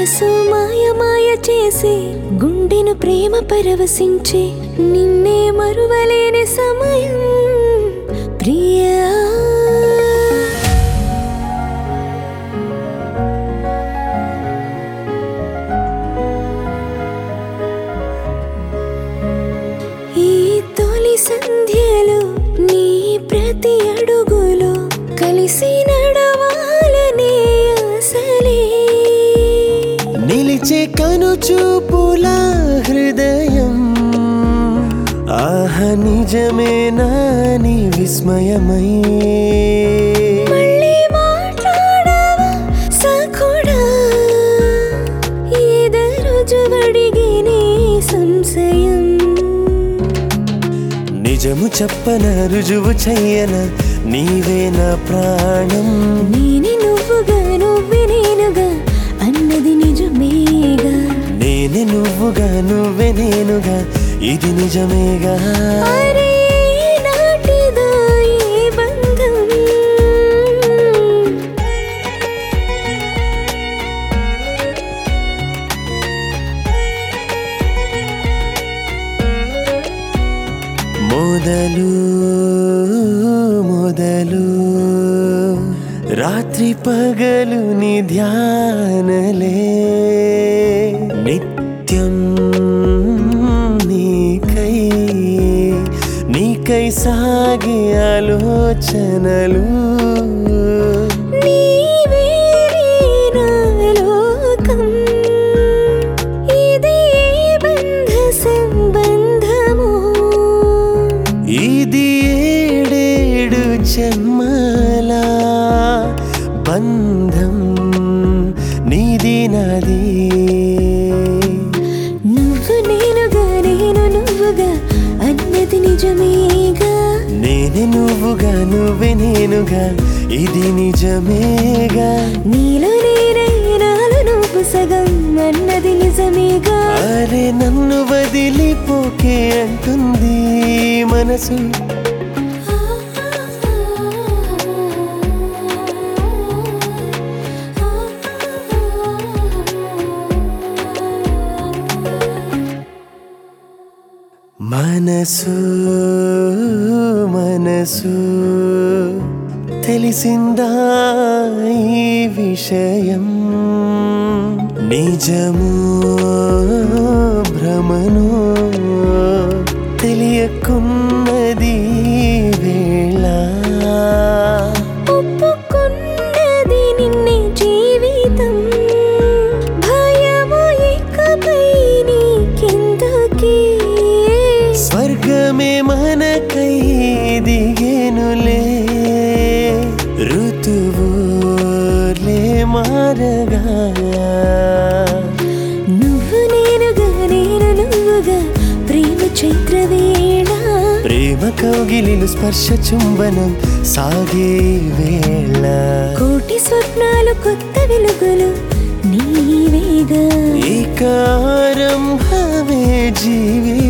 మనసు మాయ మాయ చేసి గుండెను ప్రేమ పరవశించి నిన్నే మరువలేని సమయం ప్రియా ఈ తొలి సంధ్యలో నీ ప్రతి అడుగులో కలిసి నడవాలనే అసలే నిలిచే కను చూపుల హృదయం ఆహ నిజమేనా నీ విస్మయమై మళ్ళీ మాట్లాడవా సఖుడా ఎదరుజువడిగినే సంశయం నిజము చెప్పన రుజువు చెయ్యన నీవే నా ప్రాణం నేనే నువ్వుగా నువ్వే నేనుగా అన్నది నిజమేగా నేనే నువ్వుగా నువ్వే నేనుగా ఇది నిజమేగా అరే నాటిదో ఈ బంధం మొదలు మొదలు రాత్రి పగలు నీ ధ్యానలే నిత్యం నీకై నీకై సాగే ఆలోచనలు నీవే నా లోకం ఇది బంధ సంబంధము ఇది ఏడేడు జన్మల బంధం నీది నాది నువ్వు నేనుగా నేను నువ్వుగా అన్నది నిజమేగా నేనే నువ్వుగా నువ్వే నేనుగా ఇది నిజమేగా నీలో నేనైనాలు నువ్వు సగం అన్నది నిజమేగా అరే నన్ను వదిలిపోకే అంటుంది మనసు మనసు మనసు తెలిసిందా ఈ విషయం నిజము భ్రమను తెలియకున్నది వేళ ఒప్పుకున్నది నిన్నే జీవితం భయము ఇకపై నీకెందుకే స్వర్గమే మనకై దిగేనులే ఋతువులే మారగా నువ్వు నేనుగా నేను నువ్వుగా ప్రేమ చైత్రవేళ ప్రేమ కౌగిలిలు స్పర్శ చుంబనం సాగే వేళ కోటి స్వప్నాలు కొత్త వెలుగులు నీవేగా ఏకారంభమే జీవి